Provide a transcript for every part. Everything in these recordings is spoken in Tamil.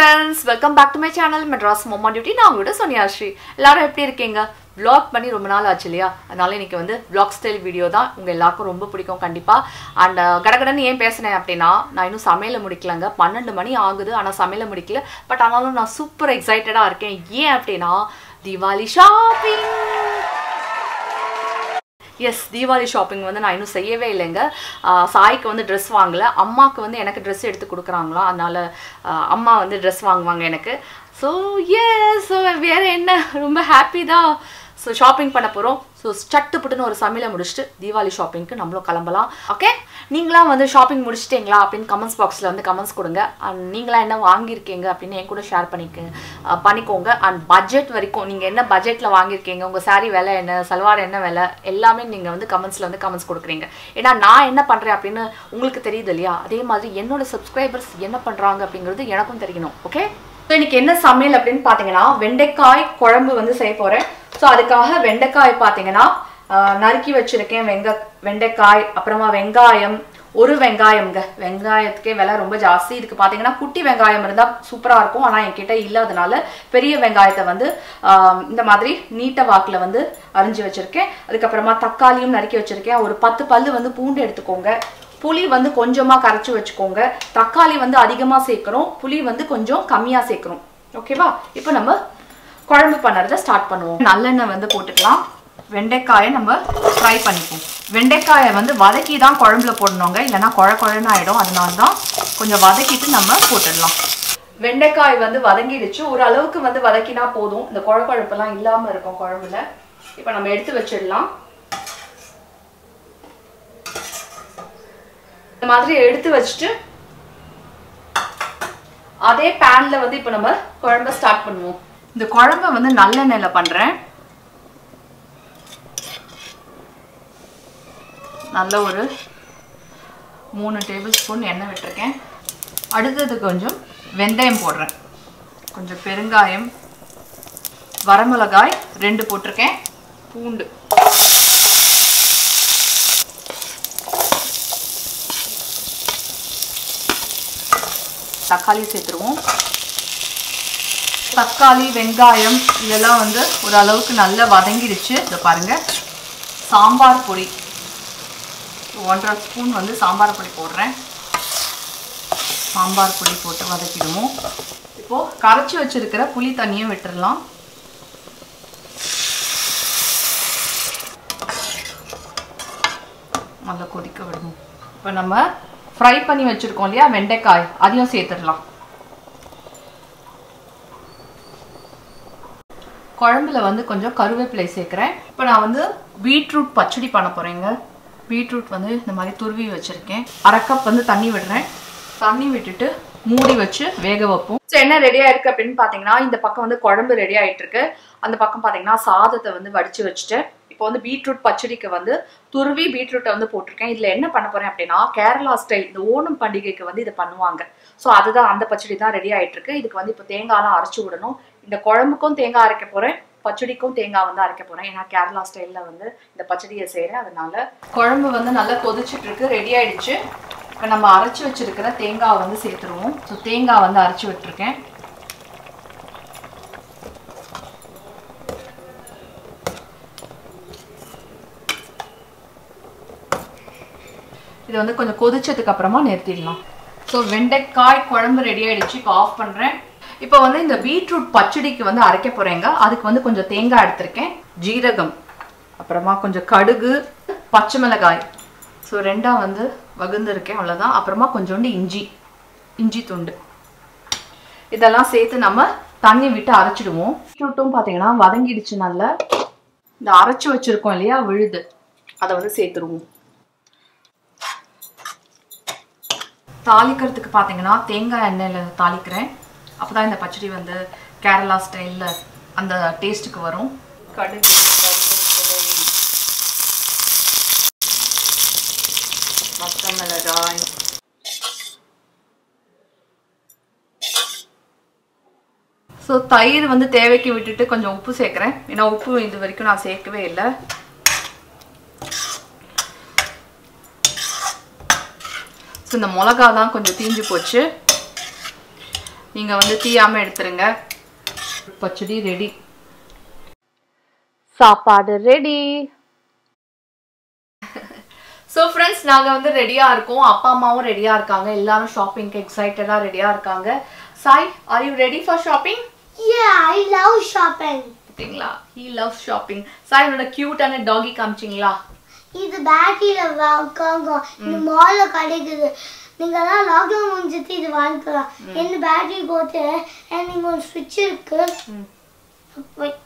Friends welcome back to my channel Madras momma duty நான் உங்களோட சோனியாஸ்ரீ எல்லாரும் எப்படி இருக்கீங்க vlog பண்ணி ரொம்ப நாள் ஆச்சு இல்லையா அதனால இன்னைக்கு வந்து vlog ஸ்டைல் வீடியோ தான் உங்கள் எல்லாருக்கும் ரொம்ப பிடிக்கும் கண்டிப்பாக அண்ட் கடகடன்னு ஏன் பேசினேன் அப்படின்னா நான் இன்னும் சமையலை முடிக்கலங்க பன்னெண்டு மணி ஆகுது ஆனால் சமையலை முடிக்கல பட் ஆனாலும் நான் சூப்பர் எக்ஸைட்டடாக இருக்கேன் ஏன் அப்படின்னா Deepavali shopping yes Deepavali shopping வந்து நான் இன்னும் செய்யவே இல்லைங்க ஆஹ் சாய்க்கு வந்து ட்ரெஸ் வாங்கல அம்மாவுக்கு வந்து எனக்கு ட்ரெஸ் எடுத்து கொடுக்குறாங்களா அதனால ஆஹ் அம்மா வந்து ட்ரெஸ் வாங்குவாங்க எனக்கு ஸோ எஸ் ஸோ வேறு என்ன ரொம்ப ஹாப்பி தான் ஸோ ஷாப்பிங் பண்ண போகிறோம் ஸோ சட்டு புட்டுன்னு ஒரு சமையலை முடிச்சுட்டு தீபாவளி ஷாப்பிங்க்கு நம்மளும் கிளம்பலாம் ஓகே நீங்களாம் வந்து ஷாப்பிங் முடிச்சிட்டிங்களா அப்படின்னு கமெண்ட்ஸ் பாக்ஸில் வந்து கமெண்ட்ஸ் கொடுங்க அண்ட் நீங்களாம் என்ன வாங்கியிருக்கீங்க அப்படின்னு என் கூட ஷேர் பண்ணிக்க அஹ் பண்ணிக்கோங்க அண்ட் பட்ஜெட் வரைக்கும் நீங்கள் என்ன பட்ஜெட்டில் வாங்கியிருக்கீங்க உங்கள் saree விலை என்ன சல்வார் என்ன விலை எல்லாமே நீங்கள் வந்து கமெண்ட்ஸில் வந்து கமெண்ட்ஸ் கொடுக்குறீங்க ஏன்னா நான் என்ன பண்ணுறேன் அப்படின்னு உங்களுக்கு தெரியுது இல்லையா அதே மாதிரி என்னோட சப்ஸ்கிரைபர்ஸ் என்ன பண்ணுறாங்க அப்படிங்கிறது எனக்கும் தெரியணும் ஓகே ஸோ இன்னைக்கு என்ன சமையல் அப்படின்னு பார்த்தீங்கன்னா வெண்டைக்காய் குழம்பு வந்து செய்ய போகிறேன் ஸோ அதுக்காக வெண்டைக்காய் பார்த்தீங்கன்னா ஆஹ், நறுக்கி வச்சிருக்கேன் வெங்க வெண்டைக்காய் அப்புறமா வெங்காயம் ஒரு வெங்காயம்ங்க வெங்காயத்துக்கே விலை ரொம்ப ஜாஸ்தி இதுக்கு பார்த்தீங்கன்னா குட்டி வெங்காயம் இருந்தால் சூப்பராக இருக்கும் ஆனால் என்கிட்ட இல்லாதனால பெரிய வெங்காயத்தை வந்து ஆஹ், இந்த மாதிரி நீட்ட வாக்கில் வந்து அரிஞ்சு வச்சிருக்கேன் அதுக்கப்புறமா தக்காளியும் நறுக்கி வச்சிருக்கேன் ஒரு பத்து பல்லு வந்து பூண்டு எடுத்துக்கோங்க புளி வந்து கொஞ்சமாக கரைச்சி வச்சுக்கோங்க தக்காளி வந்து அதிகமாக சேர்க்கணும் புளி வந்து கொஞ்சம் கம்மியாக சேர்க்கணும் ஓகேவா இப்போ நம்ம குழம்பு பண்ணுறத ஸ்டார்ட் பண்ணுவோம் நல்லெண்ணெய் வந்து போட்டுக்கலாம் வெண்டைக்காயை நம்ம ஃப்ரை பண்ணிப்போம் வெண்டைக்காயை வந்து வதக்கி தான் குழம்புல போடணுங்க இல்லைன்னா குழ குழன்னு ஆகிடும் அதனால தான் கொஞ்சம் வதக்கிட்டு நம்ம போட்டுடலாம் வெண்டைக்காய் வந்து வதங்கிடுச்சு ஒரு அளவுக்கு வந்து வதக்கினா போதும் இந்த குழ குழப்பெல்லாம் இல்லாமல் இருக்கும் குழம்புல இப்போ நம்ம எடுத்து வச்சிடலாம் இந்த மாதிரி எடுத்து வச்சுட்டு அதே பேன்ல வந்து இப்போ நம்ம குழம்ப ஸ்டார்ட் பண்ணுவோம் இந்த குழம்ப வந்து நல்லெண்ணெயில பண்றேன் நல்ல ஒரு மூணு டேபிள் ஸ்பூன் எண்ணெய் விட்டுருக்கேன் அடுத்தது கொஞ்சம் வெந்தயம் போடுறேன் கொஞ்சம் பெருங்காயம் வரமிளகாய் ரெண்டு போட்டிருக்கேன் பூண்டு தக்காளி சேர்த்துருவோம் தக்காளி வெங்காயம் இதெல்லாம் வந்து ஒரு அளவுக்கு நல்லா வதங்கிடுச்சு இதை பாருங்க சாம்பார் பொடி ஒன்றரை ஸ்பூன் வந்து சாம்பார் பொடி போடுறேன் சாம்பார் பொடி போட்டு வதக்கிடுவோம் இப்போ கரைச்சி வச்சிருக்கிற புளி தண்ணியும் விட்டுறலாம் நல்லா கொதிக்க விடுவோம் இப்போ நம்ம ஃப்ரை பண்ணி வச்சிருக்கோம் இல்லையா வெண்டைக்காய் அதையும் சேர்த்துடலாம் குழம்புல வந்து கொஞ்சம் கருவேப்பிலை சேர்க்குறேன் இப்போ நான் வந்து பீட்ரூட் பச்சடி பண்ண போகிறேங்க பீட்ரூட் வந்து இந்த மாதிரி துருவி வச்சுருக்கேன் அரை கப் வந்து தண்ணி விடுறேன் தண்ணி விட்டுட்டு மூடி வச்சு வேக வைப்போம் ஸோ என்ன ரெடியாக இருக்குது அப்படின்னு பார்த்தீங்கன்னா இந்த பக்கம் வந்து குழம்பு ரெடி ஆகிட்டு இருக்கு அந்த பக்கம் பார்த்தீங்கன்னா சாதத்தை வந்து வடித்து வச்சுட்டு இப்போ வந்து பீட்ரூட் பச்சடிக்கு வந்து துருவி பீட்ரூட்டை வந்து போட்டிருக்கேன் இதில் என்ன பண்ண போகிறேன் அப்படின்னா கேரளா ஸ்டைல் இந்த ஓணம் பண்டிகைக்கு வந்து இதை பண்ணுவாங்க ஸோ அதுதான் அந்த பச்சடி தான் ரெடி ஆகிட்டு இருக்கு இதுக்கு வந்து இப்போ தேங்காய்லாம் அரைச்சி விடணும் இந்த குழம்புக்கும் தேங்காய் அரைக்க போகிறேன் பச்சடிக்கும் தேங்காய் வந்து அரைக்க போகிறேன் ஏன்னா கேரளா ஸ்டைலில் வந்து இந்த பச்சடியை செய்கிறேன் அதனால குழம்பு வந்து நல்லா கொதிச்சிட்டு இருக்கு ரெடி ஆயிடுச்சு இப்போ நம்ம அரைச்சி வச்சிருக்கிற தேங்காய் வந்து சேர்த்துருவோம் ஸோ தேங்காய் வந்து அரைச்சி விட்டுருக்கேன் இது வந்து கொஞ்சம் கொதிச்சதுக்கு அப்புறமா நிறுத்திடலாம் ஸோ வெண்டைக்காய் குழம்பு ரெடி ஆயிடுச்சு இப்போ ஆஃப் பண்ணுறேன் இப்போ வந்து இந்த பீட்ரூட் பச்சடிக்கு வந்து அரைக்க போகிறேங்க அதுக்கு வந்து கொஞ்சம் தேங்காய் எடுத்திருக்கேன் ஜீரகம் அப்புறமா கொஞ்சம் கடுகு பச்சை மிளகாய் ஸோ ரெண்டாக வந்து வகுந்துருக்கேன் அவ்வளோதான் அப்புறமா கொஞ்சோண்டு இஞ்சி இஞ்சி துண்டு இதெல்லாம் சேர்த்து நம்ம தண்ணி விட்டு அரைச்சிடுவோம் பீட்ரூட்டும் பார்த்தீங்கன்னா வதங்கிடுச்சு நல்லா இந்த அரைச்சி வச்சிருக்கோம் இல்லையா விழுது அதை வந்து சேர்த்துருவோம் தாளிக்கிறதுக்கு பார்த்தீங்கன்னா தேங்காய் எண்ணெயில் தாளிக்கிறேன் அப்போ தான் இந்த பச்சடி வந்து கேரளா ஸ்டைலில் அந்த டேஸ்ட்டுக்கு வரும் கடுகு கருவேப்பிலை, பச்சை மிளகாய் ஸோ தயிர் வந்து தேவைக்கு விட்டுட்டு கொஞ்சம் உப்பு சேர்க்குறேன் ஏன்னா உப்பு இது வரைக்கும் நான் சேர்க்கவே இல்லை ஸோ இந்த மிளகா தான் கொஞ்சம் தீஞ்சு போச்சு நீங்க வந்து தீயாம எடுத்துருங்க பச்சடி ரெடி சாப்பாடு ரெடி ஸோ ஃப்ரெண்ட்ஸ் நாங்கள் வந்து ரெடியாக இருக்கோம் அப்பா அம்மாவும் ரெடியாக இருக்காங்க எல்லாரும் ஷாப்பிங்க்கு எக்ஸைட்டடாக ரெடியாக இருக்காங்க Sai are you ready for shopping Yeah, I love shopping. பார்த்தீங்களா ஹீ லவ் ஷாப்பிங் சாய் என்னோட க்யூட்டான டாகி காமிச்சிங்களா இது பேட்டரியில வாங்க இந்த மால்ல கிடைக்குது நீங்க எல்லாம் லாக்டவுன் முடிஞ்சிட்டு இது வாங்கிக்கலாம் என்ன பேட்டரி போட்டு and இங்க ஒரு சுவிட்ச் இருக்கு Wait.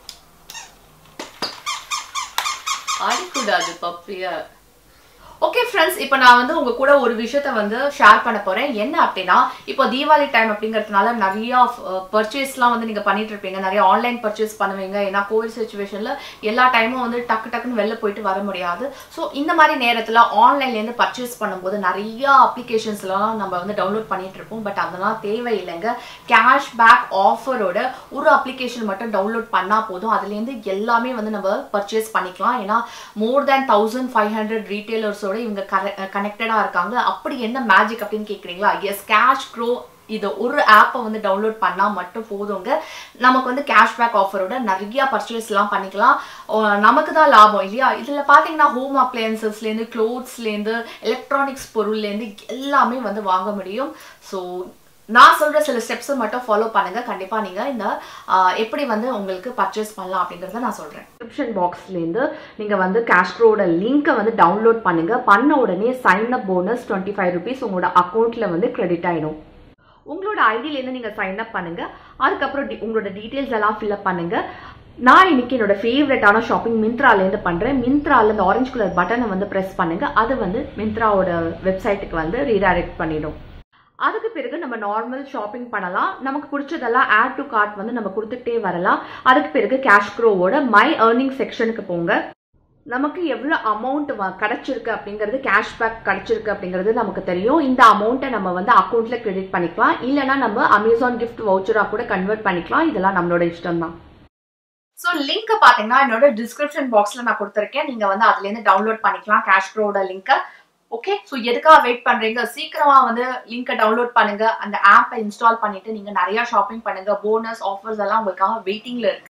ஆடிக்கூடாது பப்பிய ஓகே ஃப்ரெண்ட்ஸ் இப்போ நான் வந்து உங்க கூட ஒரு விஷயத்த வந்து ஷேர் பண்ண போறேன் என்ன அப்படின்னா இப்போ தீபாவளி டைம் அப்படிங்கிறதுனால நிறைய பர்ச்சேஸ்லாம் வந்து நீங்க பண்ணிட்டு இருப்பீங்க நிறைய ஆன்லைன் பர்ச்சேஸ் பண்ணுவீங்க ஏன்னா கோவிட் சுச்சுவேஷன்ல எல்லா டைமும் வந்து டக்கு டக்குன்னு வெளில போயிட்டு வர முடியாது ஸோ இந்த மாதிரி நேரத்துல ஆன்லைன்லேருந்து பர்ச்சேஸ் பண்ணும்போது நிறைய அப்ளிகேஷன்ஸ்லாம் நம்ம வந்து டவுன்லோட் பண்ணிட்டு இருப்போம் பட் அதெல்லாம் தேவையில்லைங்க கேஷ் பேக் ஆஃபரோட ஒரு அப்ளிகேஷன் மட்டும் டவுன்லோட் பண்ணா போதும் அதுலேருந்து எல்லாமே வந்து நம்ம பர்ச்சேஸ் பண்ணிக்கலாம் ஏன்னா more than thousand five hundred ரீட்டைலர்ஸோட இவங்க கனெக்டடாக இருக்காங்க அப்படி என்ன மேஜிக் அப்படின்னு கேட்குறீங்களா எஸ் கேஷ் க்ரோ இது ஒரு ஆப்பை வந்து டவுன்லோட் பண்ணால் மட்டும் போதுங்க நமக்கு வந்து கேஷ்பேக் ஆஃபரோட நிறைய பர்ச்சேஸ்லாம் பண்ணிக்கலாம் அஹ் நமக்கு தான் லாபம் இல்லையா இதில் பார்த்தீங்கன்னா ஹோம் அப்ளையன்சஸ்லேருந்து க்ளோத்ஸ்லேருந்து எலக்ட்ரானிக்ஸ் பொருள்லேருந்து எல்லாமே வந்து வாங்க முடியும் ஸோ நான் சொல்ற சில ஸ்டெப்ஸை மட்டும் ஃபாலோ பண்ணுங்க கண்டிப்பா நீங்க இந்த ஆஹ், எப்படி வந்து உங்களுக்கு பர்ச்சேஸ் பண்ணலாம் அப்படிங்கறத நான் சொல்றேன் டிஸ்கிரிப்ஷன் பாக்ஸ்லேருந்து நீங்க வந்து கேஷ்ட்ரோட லிங்கை வந்து டவுன்லோட் பண்ணுங்க பண்ண உடனே sign up bonus twenty five rupees உங்களோட அக்கௌண்ட்ல வந்து கிரெடிட் ஆயிடும் உங்களோட ஐடியிலேருந்து நீங்கள் சைன் அப் பண்ணுங்க அதுக்கப்புறம் டி- உங்களோட டீட்டெயில்ஸ் எல்லாம் ஃபில்அப் பண்ணுங்க நான் இன்னைக்கு என்னோட ஃபேவரட்டான ஷாப்பிங் மிந்த்ராலேருந்து பண்ணுறேன் மிந்த்ரால இந்த ஆரஞ்சு கலர் பட்டனை வந்து ப்ரெஸ் பண்ணுங்க அது வந்து மிந்த்ராவோட வெப்சைட்டுக்கு வந்து ரீடைரக்ட் பண்ணிடும் அதுக்கு பிறகு நம்ம நார்மல் ஷாப்பிங் பண்ணலாம் நமக்கு பிடிச்சதெல்லாம் ஆட் டு கார்ட் வந்து நம்ம கொடுத்துட்டே வரலாம் அதுக்கு பிறகு கேஷ் க்ரோவோட மை ஏர்னிங் செக்ஷனுக்கு போங்க நமக்கு எவ்வளோ அமௌண்ட் கிடைச்சிருக்கு அப்படிங்கிறது கேஷ்பேக் கிடைச்சிருக்கு அப்படிங்கிறது நமக்கு தெரியும் இந்த அமௌண்ட்டை நம்ம வந்து அக்கௌண்ட்ல கிரெடிட் பண்ணிக்கலாம் இல்லைன்னா நம்ம அமேசான் கிஃப்ட் வவுச்சரா கூட கன்வெர்ட் பண்ணிக்கலாம் இதெல்லாம் நம்மளோட இஷ்டம் தான் ஸோ லிங்க் பார்த்தீங்கன்னா என்னோட டிஸ்கிரிப்ஷன் பாக்ஸில் நான் கொடுத்துருக்கேன் நீங்கள் வந்து அதுலேருந்து டவுன்லோட் பண்ணிக்கலாம் கேஷ் க்ரோட லிங்கை ஓகே ஸோ எதுக்காக வெயிட் பண்ணுறீங்க சீக்கிரமா வந்து லிங்கை டவுன்லோட் பண்ணுங்க அந்த ஆப்பை இன்ஸ்டால் பண்ணிட்டு நீங்கள் நிறைய ஷாப்பிங் பண்ணுங்க போனஸ் ஆஃபர்ஸ் எல்லாம் உங்களுக்காக வெயிட்டிங்ல இருக்கு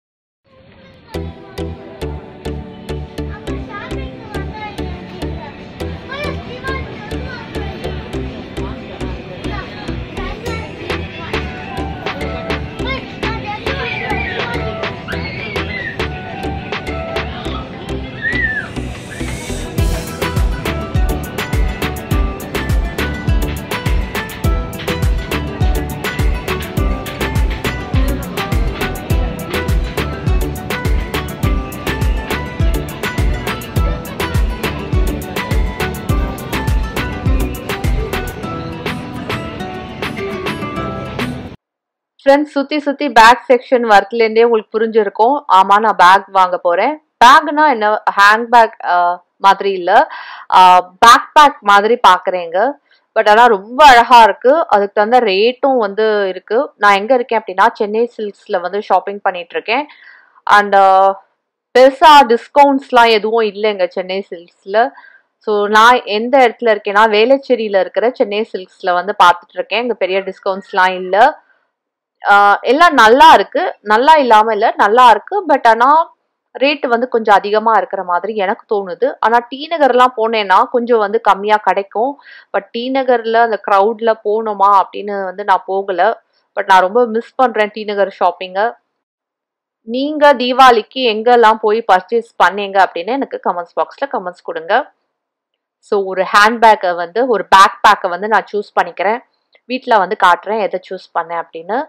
ஃப்ரெண்ட்ஸ் சுத்தி சுத்தி பேக் செக்ஷன் வரத்துலேருந்தே உங்களுக்கு புரிஞ்சிருக்கும் ஆமா நான் பேக் வாங்க போறேன் பேக்னா என்ன ஹேண்ட் பேக் மாதிரி இல்ல பேக் பேக் மாதிரி பாக்குறேங்க பட் ஆனா ரொம்ப அழகா இருக்கு அதுக்கு தகுந்த ரேட்டும் வந்து இருக்கு நான் எங்க இருக்கேன் அப்படின்னா சென்னை சில்க்ஸ்ல வந்து ஷாப்பிங் பண்ணிட்டு இருக்கேன் அண்ட் பெருசா டிஸ்கவுண்ட்ஸ்லாம் எதுவும் இல்லைங்க சென்னை சில்க்ஸ்ல ஸோ நான் எந்த இடத்துல இருக்கேன்னா வேளச்சேரியில இருக்கிற சென்னை சில்க்ஸ்ல வந்து பார்த்துட்டு இருக்கேன் இங்க பெரிய டிஸ்கவுண்ட்ஸ்லாம் இல்லை ஆஹ் எல்லாம் நல்லா இருக்கு நல்லா இல்லாம இல்ல நல்லா இருக்கு பட் ஆனா ரேட் வந்து கொஞ்சம் அதிகமா இருக்கிற மாதிரி எனக்கு தோணுது ஆனா டி நகர்லாம் போனேன்னா கொஞ்சம் வந்து கம்மியா கிடைக்கும் பட் டி நகர்ல அந்த க்ரௌட்ல போகணுமா அப்படின்னு வந்து நான் போகல பட் நான் ரொம்ப மிஸ் பண்றேன் டி நகர் ஷாப்பிங்க நீங்க தீபாவளிக்கு எங்கெல்லாம் போய் பர்ச்சேஸ் பண்ணீங்க அப்படின்னு எனக்கு கமெண்ட்ஸ் பாக்ஸ்ல கமெண்ட்ஸ் கொடுங்க ஸோ ஒரு ஹேண்ட்பேக்கை வந்து ஒரு பேக் பேக்கை வந்து நான் சூஸ் பண்ணிக்கிறேன் வீட்டில் வந்து காட்டுறேன் எதை சூஸ் பண்ணேன் அப்படின்னு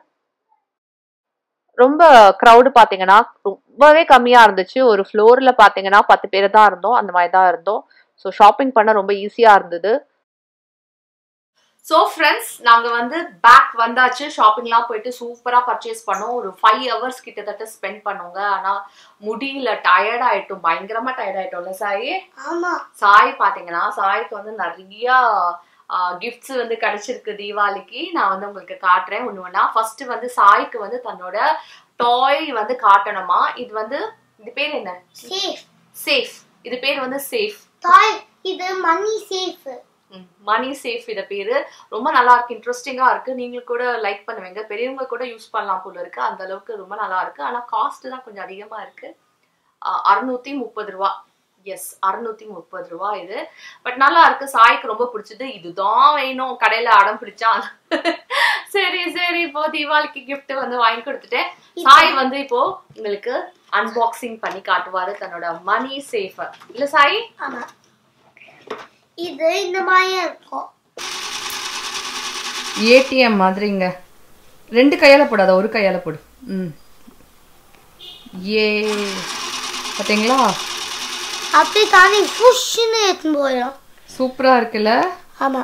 ரொம்ப க்ரௌடு பார்த்தீங்கன்னா ரொம்பவே கம்மியாக இருந்துச்சு ஒரு ஃப்ளோரில் பார்த்தீங்கன்னா பத்து பேர் தான் இருந்தோம் அந்த மாதிரி தான் இருந்தோம் ஸோ ஷாப்பிங் பண்ண ரொம்ப ஈஸியாக இருந்தது ஸோ ஃப்ரெண்ட்ஸ் நாங்கள் வந்து பேக் வந்தாச்சு ஷாப்பிங்லாம் போயிட்டு சூப்பராக பர்ச்சேஸ் பண்ணோம் ஒரு ஃபைவ் ஹவர்ஸ் கிட்டத்தட்ட ஸ்பெண்ட் பண்ணோங்க ஆனால் முடியல டயர்ட் ஆயிட்டோம் பயங்கரமாக டயர்ட் ஆயிட்டோம்ல சாய் ஆமா சாய் பார்த்தீங்கன்னா சாய்க்கு வந்து நிறையா கிஃப்ட்ஸ் வந்து கிடைச்சிருக்கு தீபாவளிக்கு நான் வந்து உங்களுக்கு காட்டுறேன் ஒன்று ஒன்றா ஃபர்ஸ்ட் வந்து சாய்க்கு வந்து தன்னோட டாய் வந்து காட்டணுமா இது வந்து இது பேர் என்ன சேஃப் சேஃப் இது பேர் வந்து சேஃப் தாய் இது மணி சேஃப் மணி சேஃப் இத பேரு ரொம்ப நல்லா இருக்கு இன்ட்ரெஸ்டிங்கா இருக்கு நீங்களும் கூட லைக் பண்ணுவீங்க பெரியவங்க கூட யூஸ் பண்ணலாம் போல இருக்கு அந்த அளவுக்கு ரொம்ப நல்லா இருக்கு ஆனா காஸ்ட் தான் கொஞ்சம் அதிகமா இருக்கு அறுநூத்தி முப்பது ரூபா எஸ் அறுநூத்தி முப்பது ரூபா இது பட் நல்லா இருக்கு சாய்க்கு ரொம்ப பிடிச்சது இதுதான் வேணும் கடையில அடம் பிடிச்சான் சரி சரி இப்போ தீபாவளிக்கு gift வந்து வாங்கி கொடுத்துட்டேன் சாய் வந்து இப்போ உங்களுக்கு அன்பாக்சிங் பண்ணி காட்டுவாரு தன்னோட மணி சேஃப் இல்ல சாய் ஆமா இது இந்த மாதிரியே இருக்கும் ஏடிஎம் மாதிரிங்க ரெண்டு கையால போடாத ஒரு கையால போடு ம் ஏ பாத்தீங்களா அப்படி தானே ஃபுஷ்னு எடுத்துன்னு போயிடும் சூப்பரா இருக்குல்ல ஆமா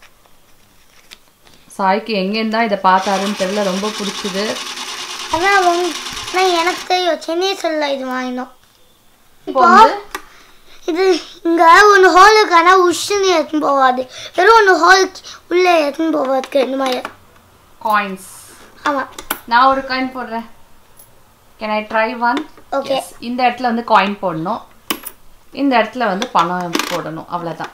சாய்க்கு எங்கேருந்து தான் இதை பார்த்தாருன்னு தெரியல ரொம்ப பிடிச்சது ஆனா அவங்க நான் எனக்கு தெரியும் சென்னை சொல்ல இது வாங்கினோம் இப்போ வந்து இது இங்க ஒன்று ஹாலுக்கு ஆனால் உஷ்ன்னு எடுத்துன்னு போகாது வெறும் ஒன்று ஹாலுக்கு உள்ளே எடுத்துன்னு போவதுக்கு இந்த மாதிரி காயின்ஸ் ஆமா நான் ஒரு காயின் போடுறேன் can I try one okay இந்த இடத்துல வந்து காயின் போடணும் இந்த இடத்துல வந்து பணம் போடணும் அவ்வளவுதான்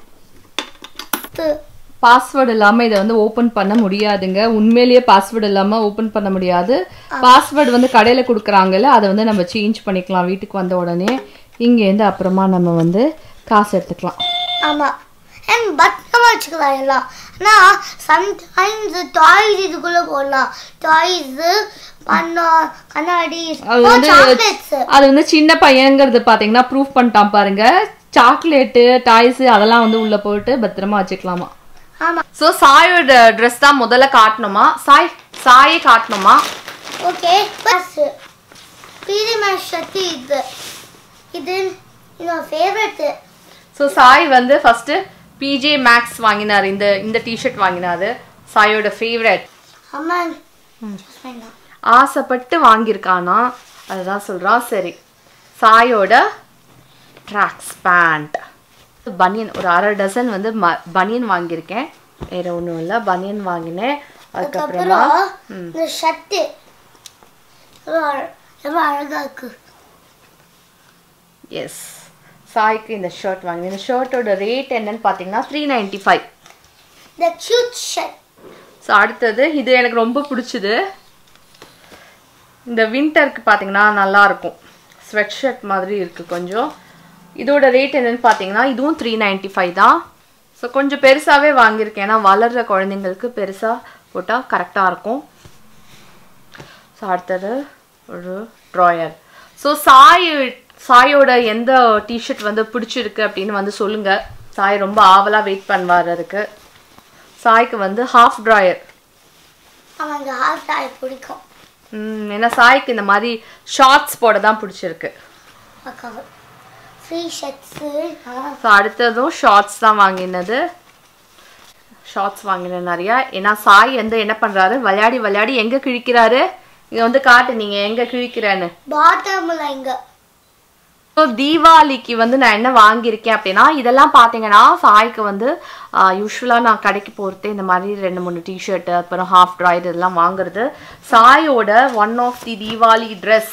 பாஸ்வேர்டு இல்லாம இதை வந்து ஓபன் பண்ண முடியாதுங்க உண்மையிலேயே பாஸ்வேர்டு இல்லாம ஓபன் பண்ண முடியாது பாஸ்வேர்டு வந்து கடையில கொடுக்குறாங்கல்ல அதை வந்து நம்ம சேஞ்ச் பண்ணிக்கலாம் வீட்டுக்கு வந்த உடனே இங்கேருந்து அப்புறமா நம்ம வந்து காசு எடுத்துக்கலாம் ஆமா அண்ட் பத்திரமா வச்சுக்கலாம் எல்லாம் ஆனால் சம்டைம்ஸ் டாய்ஸ் இதுக்குள்ளே போடலாம் டாய்ஸு பண்ணம் கண்ணாடி அது வந்து சாக்லேட்ஸ் அது வந்து சின்ன பையங்கிறது பாத்தீங்கன்னா ப்ரூஃப் பண்ணிட்டான் பாருங்க சாக்லேட்டு டாய்ஸ் அதெல்லாம் வந்து உள்ள போட்டு பத்திரமா வச்சுக்கலாமா ஆமா ஸோ சாயோட ட்ரெஸ் தான் முதல்ல காட்டணுமா சாய் சாயை காட்டணுமா ஓகே பஸ் பீடி மேஷ் சக்தி இது இது என்னோட ஃபேவரெட்டு ஸோ சாய் வந்து ஃபர்ஸ்ட் பிஜே மேக்ஸ் வாங்கினார் இந்த இந்த டிஷர்ட் வாங்கினாரு சாயோட ஃபேவரட் அம்மா வேண்டாம் ஆசைப்பட்டு வாங்கியிருக்கானா அதுதான் சொல்றான் சரி சாயோட ட்ராக்ஸ் பேண்ட் பனியன் ஒரு அரை டசன் வந்து ம- பனியன் வாங்கியிருக்கேன் வேற ஒன்றும் இல்லை பனியன் வாங்கினேன் அதுக்கப்புறமா அதுக்கப்புறம் இந்த ஷர்ட்டு ரொம்ப அழகா இருக்கு எஸ் சாய்க்கு இந்த ஷர்ட் வாங்கினேன் இந்த ஷர்ட்டோட ரேட் என்னன்னு பார்த்தீங்கன்னா த்ரீ நைன்டி ஃபைவ் இந்த கியூட் ஷர்ட் ஸோ அடுத்தது இது எனக்கு ரொம்ப பிடிச்சது இந்த வின்டருக்கு பார்த்தீங்கன்னா நல்லா இருக்கும் ஸ்வெட் ஷர்ட் மாதிரி இருக்கு கொஞ்சம் இதோட ரேட் என்னன்னு பார்த்தீங்கன்னா இதுவும் த்ரீ நைன்டி ஃபைவ் தான் ஸோ கொஞ்சம் பெருசாகவே வாங்கியிருக்கேன் ஏன்னா வளர்கிற குழந்தைங்களுக்கு பெருசாக போட்டால் கரெக்டாக இருக்கும் ஸோ அடுத்தது ஒரு ட்ராயர் ஸோ சாய் சாயோட எந்த டிஷர்ட் வந்து பிடிச்சிருக்கு அப்படின்னு வந்து சொல்லுங்க சாய் ரொம்ப ஆவலாக வெயிட் பண்ணுவார் அதுக்கு சாய்க்கு வந்து ஹாஃப் ட்ராயர் அவங்க ஹாஃப் டாய் பிடிக்கும் ஏன்னா சாய்க்கு இந்த மாதிரி ஷார்ட்ஸ் போட தான் பிடிச்சிருக்கு அக்காவை ஃப்ரீ ஷர்ட்ஸு ஸோ அடுத்ததும் ஷார்ட்ஸ் தான் வாங்கினது ஷார்ட்ஸ் வாங்கினேன் நிறையா ஏன்னா சாய் வந்து என்ன பண்ணுறாரு விளையாடி விளையாடி எங்கே கிழிக்கிறாரு இங்கே வந்து காட்டு நீங்கள் எங்கே கிழிக்கிறேன்னு பாட்டமில் இங்கே ஸோ தீபாவளிக்கு வந்து நான் என்ன வாங்கியிருக்கேன் அப்படின்னா இதெல்லாம் பார்த்தீங்கன்னா சாய்க்கு வந்து யூஸ்வலாக நான் கடைக்கு போகிறதே இந்த மாதிரி ரெண்டு மூணு டிஷர்ட்டு அப்புறம் ஹாஃப் ட்ராயர் இதெல்லாம் வாங்குறது சாயோட one of the Deepavali dress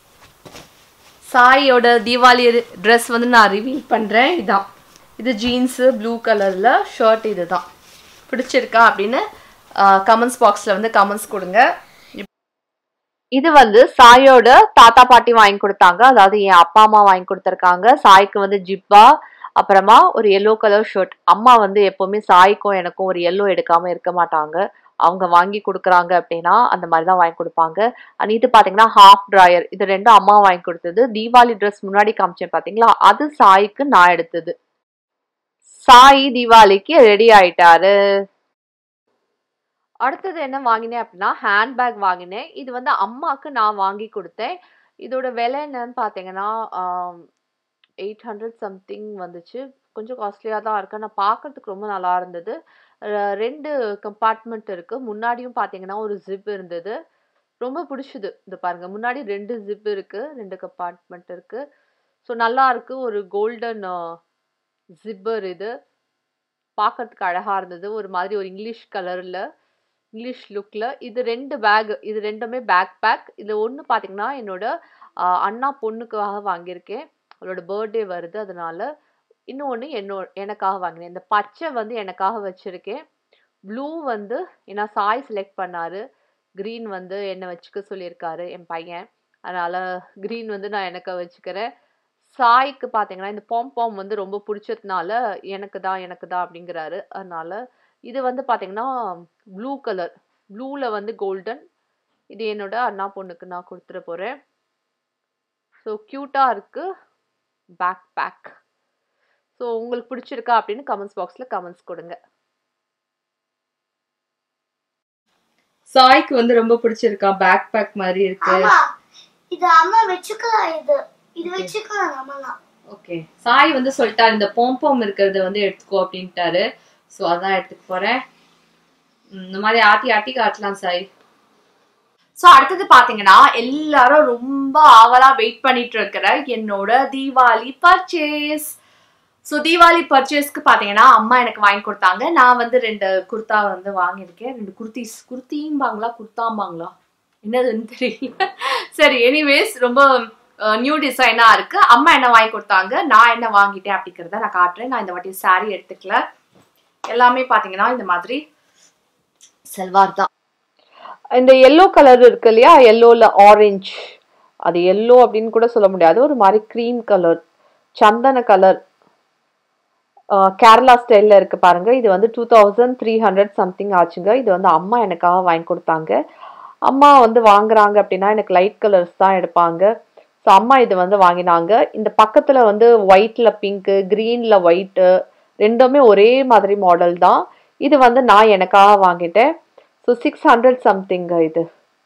சாயோட தீபாவளி ட்ரெஸ் வந்து நான் ரிவீல் பண்ணுறேன் இதான் இது ஜீன்ஸு ப்ளூ கலரில் ஷர்ட் இதுதான் பிடிச்சிருக்கா அப்படின்னு கமெண்ட்ஸ் பாக்ஸில் வந்து கமெண்ட்ஸ் கொடுங்க இது வந்து சாயோட தாத்தா பாட்டி வாங்கி கொடுத்தாங்க அதாவது என் அப்பா அம்மா வாங்கி கொடுத்துருக்காங்க சாய்க்கு வந்து ஜிப்பா அப்புறமா ஒரு எல்லோ கலர் ஷர்ட் அம்மா வந்து எப்பவுமே சாய்க்கும் எனக்கும் ஒரு எல்லோ எடுக்காம இருக்க மாட்டாங்க அவங்க வாங்கி கொடுக்குறாங்க அப்படின்னா அந்த மாதிரி தான் வாங்கி கொடுப்பாங்க அண்ட் இது பார்த்தீங்கன்னா ஹாஃப் ட்ராயர் இது ரெண்டும் அம்மா வாங்கி கொடுத்தது தீபாவளி ட்ரெஸ் முன்னாடி காமிச்சேன் பார்த்தீங்களா அது சாய்க்கு நான் எடுத்தது சாய் தீபாவளிக்கு ரெடி ஆயிட்டாரு அடுத்தது என்ன வாங்கினேன் அப்படின்னா ஹேண்ட்பேக் வாங்கினேன் இது வந்து அம்மாவுக்கு நான் வாங்கி கொடுத்தேன் இதோட விலை என்னன்னு பார்த்தீங்கன்னா எயிட் ஹண்ட்ரட் சம்திங் வந்துச்சு கொஞ்சம் காஸ்ட்லியாக தான் இருக்கு ஆனால் பார்க்கறதுக்கு ரொம்ப நல்லா இருந்தது அஹ் ரெண்டு கம்பார்ட்மெண்ட் இருக்கு முன்னாடியும் பார்த்தீங்கன்னா ஒரு ஜிப் இருந்தது ரொம்ப பிடிச்சது இது பாருங்க முன்னாடி ரெண்டு ஜிப் இருக்கு ரெண்டு கம்பார்ட்மெண்ட் இருக்கு ஸோ நல்லா இருக்கு ஒரு கோல்டன் ஜிப்பர் இது பார்க்கறதுக்கு அழகா இருந்தது ஒரு மாதிரி ஒரு இங்கிலீஷ் கலர்ல இங்கிலீஷ் லுக்கில் இது ரெண்டு பேக் இது ரெண்டுமே பேக் பேக் இது ஒன்று பார்த்தீங்கன்னா என்னோட ஆஹ், அண்ணா பொண்ணுக்காக வாங்கியிருக்கேன் அவளோட பர்த்டே வருது அதனால இன்னொன்று என்னோ எனக்காக வாங்கினேன் இந்த பச்சை வந்து எனக்காக வச்சுருக்கேன் ப்ளூ வந்து ஏன்னா சாய் செலக்ட் பண்ணாரு க்ரீன் வந்து என்னை வச்சுக்க சொல்லியிருக்காரு என் பையன் அதனால் க்ரீன் வந்து நான் எனக்கு வச்சுக்கிறேன் சாய்க்கு பார்த்தீங்கன்னா இந்த பாம் பாம் வந்து ரொம்ப பிடிச்சதுனால எனக்கு தான் எனக்கு தான் அப்படிங்கிறாரு அதனால் இது வந்து பார்த்தீங்கன்னா ப்ளூ கலர் ப்ளூவில் வந்து கோல்டன் இது என்னோட அண்ணா பொண்ணுக்கு நான் கொடுத்துட போகிறேன் ஸோ க்யூட்டாக இருக்குது பேக் பேக் ஸோ உங்களுக்கு பிடிச்சிருக்கா அப்படின்னு கமெண்ட்ஸ் பாக்ஸில் கமெண்ட்ஸ் கொடுங்க சாய்க்கு வந்து ரொம்ப பிடிச்சிருக்கா பேக் பேக் மாதிரி இருக்கு ஆமா இது அம்மா வச்சுக்கலாம் இது இது வச்சுக்கலாம் அம்மா ஓகே சாய் வந்து சொல்லிட்டாரு இந்த போம்போம் இருக்கிறத வந்து எடுத்துக்கோ அப்படின்ட்டாரு ஸோ அதான் எடுத்துக்க போறேன் ம், இந்த மாதிரி ஆட்டி ஆட்டி காட்டலாம் சாய் ஸோ அடுத்தது பாத்தீங்கன்னா எல்லாரும் ரொம்ப ஆவலா வெயிட் பண்ணிட்டு இருக்கிற என்னோட தீபாவளி பர்ச்சேஸ் ஸோ தீபாவளி பர்ச்சேஸ்க்கு பார்த்தீங்கன்னா அம்மா எனக்கு வாங்கி கொடுத்தாங்க நான் வந்து ரெண்டு குர்தா வந்து வாங்கியிருக்கேன் ரெண்டு குர்த்திஸ் குர்த்திம்பாங்களா குர்தாம்பாங்களா என்னதுன்னு தெரியல சரி எனிவேஸ் ரொம்ப நியூ டிசைனாக இருக்கு அம்மா என்ன வாங்கி கொடுத்தாங்க நான் என்ன வாங்கிட்டேன் அப்படிங்கிறத நான் காட்டுறேன் நான் இந்த வாட்டி saree எடுத்துக்கல எல்லாமே பார்த்தீங்கன்னா இந்த மாதிரி செல்வார் தான் இந்த எல்லோ கலர் இருக்கு இல்லையா எல்லோவில் ஆரஞ்சு அது எல்லோ அப்படின்னு கூட சொல்ல முடியாது ஒரு மாதிரி க்ரீம் கலர் சந்தன கலர் கேரளா ஸ்டைலில் இருக்கு பாருங்க இது வந்து two thousand three hundred something ஆச்சுங்க இது வந்து அம்மா எனக்காக வாங்கி கொடுத்தாங்க அம்மா வந்து வாங்குறாங்க அப்படின்னா எனக்கு லைட் கலர்ஸ் தான் எடுப்பாங்க ஸோ அம்மா இது வந்து வாங்கினாங்க இந்த பக்கத்தில் வந்து ஒயிட்டில் பிங்க்கு க்ரீனில் ஒயிட்டு ரெண்டுமே ஒரே மாதிரி மாடல் தான் இது வந்து நான் எனக்காக வாங்கிட்டேன் ஸோ சிக்ஸ் ஹண்ட்ரட் சம்திங்க இது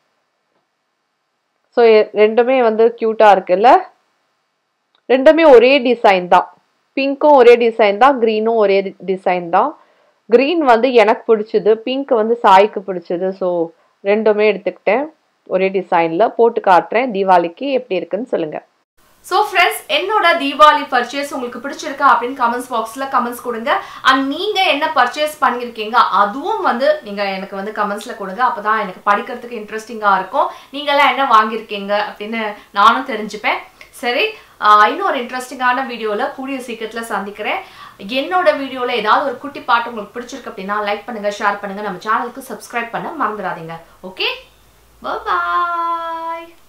ஸோ ரெண்டுமே வந்து க்யூட்டாக இருக்குல்ல ரெண்டுமே ஒரே டிசைன் தான் பிங்க்கும் ஒரே டிசைன் தான் க்ரீனும் ஒரே டிசைன் தான் க்ரீன் வந்து எனக்கு பிடிச்சது பிங்க் வந்து சாய்க்கு பிடிச்சது ஸோ ரெண்டுமே எடுத்துக்கிட்டேன் ஒரே டிசைனில் போட்டு காட்டுறேன் தீபாவளிக்கு எப்படி இருக்குன்னு சொல்லுங்கள் ஸோ ஃப்ரெண்ட்ஸ் என்னோட தீபாவளி பர்ச்சேஸ் உங்களுக்கு பிடிச்சிருக்கா அப்படின்னு கமெண்ட்ஸ் பாக்ஸில் கமெண்ட்ஸ் கொடுங்க அண்ட் நீங்கள் என்ன பர்ச்சேஸ் பண்ணியிருக்கீங்க அதுவும் வந்து நீங்கள் எனக்கு வந்து கமெண்ட்ஸில் கொடுங்க அப்போ தான் எனக்கு படிக்கிறதுக்கு இன்ட்ரெஸ்டிங்காக இருக்கும் நீங்களாம் என்ன வாங்கியிருக்கீங்க அப்படின்னு நானும் தெரிஞ்சுப்பேன் சரி ஆஹ் இன்னும் ஒரு இன்ட்ரெஸ்டிங்கான வீடியோவில் கூடிய சீக்கிரத்தில் சந்திக்கிறேன் என்னோட வீடியோவில் ஏதாவது ஒரு குட்டி பாட்டு உங்களுக்கு பிடிச்சிருக்கு அப்படின்னா லைக் பண்ணுங்க ஷேர் பண்ணுங்க நம்ம சேனலுக்கு சப்ஸ்கிரைப் பண்ண மறந்துடாதீங்க ஓகே பாய்